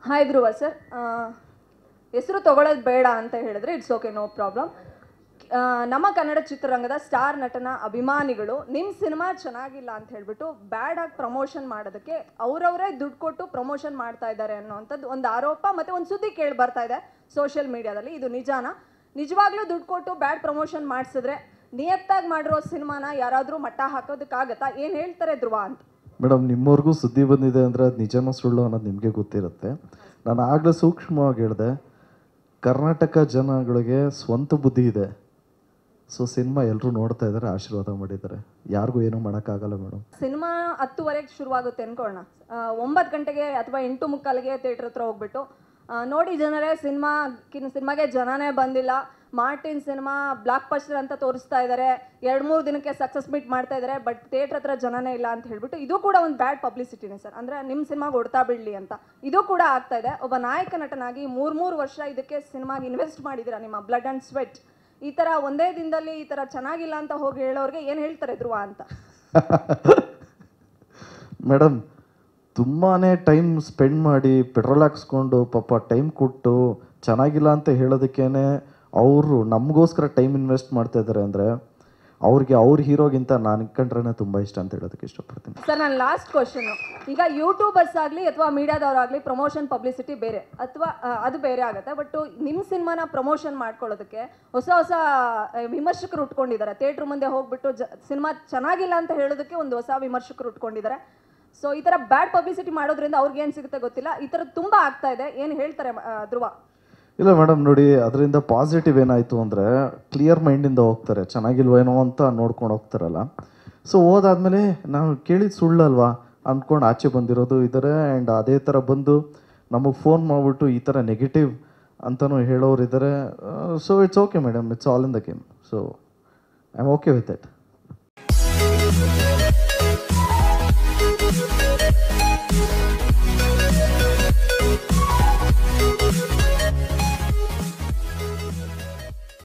hi ಧ್ರುವ sir ಹೆಸರು ತಗೊಳ್ಳೋದು ಬೇಡ ಅಂತ ಹೇಳಿದ್ರೆ ಇಟ್ಸ್ ಓಕೆ ನೋ ಪ್ರಾಬ್ಲಮ್ ನಮ್ಮ ಕನ್ನಡ ಚಿತ್ರರಂಗದ ಸ್ಟಾರ್ ನಟನ ಅಭಿಮಾನಿಗಳು ನಿಮ್ಮ ಸಿನಿಮಾ ಚೆನ್ನಾಗಿಲ್ಲ ಅಂತ ಹೇಳ್ಬಿಟ್ಟು ಬ್ಯಾಡ್ ಆಗಿ ಪ್ರಮೋಷನ್ ಮಾಡೋದಕ್ಕೆ ಅವರವರೇ ದುಡ್ಡು ಕೊಟ್ಟು ಪ್ರಮೋಷನ್ ಮಾಡ್ತಾ ಇದ್ದಾರೆ ಅನ್ನೋವಂಥದ್ದು ಒಂದು ಆರೋಪ ಮತ್ತೆ ಒಂದು ಸುದ್ದಿ ಕೇಳಿ ಬರ್ತಾ ಇದೆ ಸೋಷಿಯಲ್ ಮೀಡಿಯಾದಲ್ಲಿ ಇದು ನಿಜಾನ ನಿಜವಾಗ್ಲೂ ದುಡ್ಡು ಕೊಟ್ಟು ಬ್ಯಾಡ್ ಪ್ರಮೋಷನ್ ಮಾಡಿಸಿದ್ರೆ ನಿಯತ್ತಾಗಿ ಮಾಡಿರೋ ಸಿನಿಮಾನ ಯಾರಾದರೂ ಮಟ್ಟ ಹಾಕೋದಕ್ಕಾಗತ್ತಾ ಏನು ಹೇಳ್ತಾರೆ ಧ್ರುವ ಅಂತ ಮೇಡಮ್ ನಿಮ್ಮವ್ರಿಗೂ ಸುದ್ದಿ ಬಂದಿದೆ ಅಂದರೆ ಅದು ನಿಜನೋ ಸುಳ್ಳು ಅನ್ನೋದು ನಿಮಗೆ ಗೊತ್ತಿರುತ್ತೆ ನಾನು ಆಗಲೇ ಸೂಕ್ಷ್ಮವಾಗಿ ಹೇಳಿದೆ ಕರ್ನಾಟಕ ಜನಗಳಿಗೆ ಸ್ವಂತ ಬುದ್ಧಿ ಇದೆ ಸೊ ಸಿನಿಮಾ ಎಲ್ಲರೂ ನೋಡ್ತಾ ಇದ್ದಾರೆ ಆಶೀರ್ವಾದ ಮಾಡಿದ್ದಾರೆ ಯಾರಿಗೂ ಏನೂ ಮಾಡೋಕ್ಕಾಗಲ್ಲ ಮೇಡಮ್ ಸಿನಿಮಾ ಹತ್ತುವರೆಗೆ ಶುರುವಾಗುತ್ತೆ ಅನ್ಕೊಳ್ಳೋಣ ಒಂಬತ್ತು ಗಂಟೆಗೆ ಅಥವಾ ಎಂಟು ಮುಕ್ಕಾಲಿಗೆ ಥಿಯೇಟ್ರ್ ಹತ್ರ ಹೋಗ್ಬಿಟ್ಟು ಆ, ನೋಡಿ ಜನರೇ ಸಿನಿಮಾ ಸಿನಿಮಾಗೆ ಜನನೇ ಬಂದಿಲ್ಲ ಮಾರ್ಟಿನ್ ಸಿನಿಮಾ ಬ್ಲಾಕ್ ಬಸ್ಟರ್ ಅಂತ ತೋರಿಸ್ತಾ ಇದ್ದಾರೆ ಎರಡು ಮೂರು ದಿನಕ್ಕೆ ಸಕ್ಸಸ್ ಮೀಟ್ ಮಾಡ್ತಾ ಇದ್ದಾರೆ ಬಟ್ ಥಿಯೇಟ್ರ್ ಹತ್ರ ಜನನೇ ಇಲ್ಲ ಅಂತ ಹೇಳ್ಬಿಟ್ಟು ಇದು ಕೂಡ ಒಂದು ಬ್ಯಾಡ್ ಪಬ್ಲಿಸಿಟಿನೇ ಸರ್ ಅಂದರೆ ನಿಮ್ಮ ಸಿನಿಮಾಗೆ ಹೊಡ್ತಾ ಬಿಡಲಿ ಅಂತ ಇದು ಕೂಡ ಆಗ್ತಾ ಇದೆ ಒಬ್ಬ ನಾಯಕ ನಟನಾಗಿ ಮೂರು ಮೂರು ವರ್ಷ ಇದಕ್ಕೆ ಸಿನಿಮಾಗೆ ಇನ್ವೆಸ್ಟ್ ಮಾಡಿದ್ದೀರಾ ನಿಮ್ಮ ಬ್ಲಡ್ ಆ್ಯಂಡ್ ಸ್ವೆಟ್ ಈ ಥರ ಒಂದೇ ದಿನದಲ್ಲಿ ಈ ಥರ ಚೆನ್ನಾಗಿಲ್ಲ ಅಂತ ಹೋಗಿ ಹೇಳೋರಿಗೆ ಏನು ಹೇಳ್ತಾರೆ ಧ್ರುವ ಅಂತ ಮೇಡಮ್ ತುಂಬಾ ಟೈಮ್ ಸ್ಪೆಂಡ್ ಮಾಡಿ ಪೆಟ್ರೋಲ್ ಹಾಕ್ಸ್ಕೊಂಡು ಪಾಪ ಟೈಮ್ ಕೊಟ್ಟು ಚೆನ್ನಾಗಿಲ್ಲ ಅಂತ ಹೇಳೋದಕ್ಕೇನೆ ಅವರು ನಮಗೋಸ್ಕರ ಟೈಮ್ ಇನ್ವೆಸ್ಟ್ ಮಾಡ್ತಾ ಇದ್ದಾರೆ ಅಂದರೆ ಅವ್ರಿಗೆ ಅವ್ರ ಹೀರೋಗಿಂತ ನಾನು ಕಂಡ್ರೆ ತುಂಬ ಇಷ್ಟ ಅಂತ ಹೇಳೋದಕ್ಕೆ ಇಷ್ಟಪಡ್ತೀನಿ ಸರ್ ನನ್ನ ಲಾಸ್ಟ್ ಕ್ವಶನ್ ಈಗ ಯೂಟ್ಯೂಬರ್ಸ್ ಆಗಲಿ ಅಥವಾ ಮೀಡಿಯಾದವರಾಗಲಿ ಪ್ರಮೋಷನ್ ಪಬ್ಲಿಸಿಟಿ ಬೇರೆ ಅಥವಾ ಅದು ಬೇರೆ ಆಗುತ್ತೆ ಬಟ್ ನಿಮ್ಮ ಸಿನಿಮಾನ ಪ್ರಮೋಷನ್ ಮಾಡ್ಕೊಳ್ಳೋದಕ್ಕೆ ಹೊಸ ಹೊಸ ಆ, ವಿಮರ್ಶಕರು ಉಟ್ಕೊಂಡಿದ್ದಾರೆ ಥಿಯೇಟ್ರ್ ಮುಂದೆ ಹೋಗ್ಬಿಟ್ಟು ಜ ಸಿನಿಮಾ ಚೆನ್ನಾಗಿಲ್ಲ ಅಂತ ಹೇಳೋದಕ್ಕೆ ಒಂದು ಹೊಸ ವಿಮರ್ಶಕರು ಉಟ್ಕೊಂಡಿದ್ದಾರೆ ಸೊ ಈ ಥರ ಬ್ಯಾಡ್ ಪಬ್ಲಿಸಿಟಿ ಮಾಡೋದ್ರಿಂದ ಅವ್ರಿಗೆ ಏನು ಸಿಗುತ್ತೆ ಗೊತ್ತಿಲ್ಲ ಈ ಥರ ತುಂಬ ಆಗ್ತಾ ಇದೆ ಏನು ಹೇಳ್ತಾರೆ ಆ, ಧ್ರುವ ಇಲ್ಲ ಮೇಡಮ್ ನೋಡಿ ಅದರಿಂದ ಪಾಸಿಟಿವ್ ಏನಾಯಿತು ಅಂದರೆ ಕ್ಲಿಯರ್ ಮೈಂಡಿಂದ ಹೋಗ್ತಾರೆ ಚೆನ್ನಾಗಿಲ್ವೇನೋ ಅಂತ ನೋಡ್ಕೊಂಡು ಹೋಗ್ತಾರಲ್ಲ ಸೊ ಹೋದಾದ್ಮೇಲೆ ನಾನು ಕೇಳಿದ ಸುಳ್ಳಲ್ವಾ ಅಂದ್ಕೊಂಡು ಆಚೆ ಬಂದಿರೋದು ಇದ್ದಾರೆ ಆ್ಯಂಡ್ ಅದೇ ಥರ ಬಂದು ನಮಗೆ ಫೋನ್ ಮಾಡಿಬಿಟ್ಟು ಈ ಥರ ನೆಗೆಟಿವ್ ಅಂತಲೂ ಹೇಳೋರು ಇದ್ದಾರೆ so it's okay madam it's all in the game so I am okay with it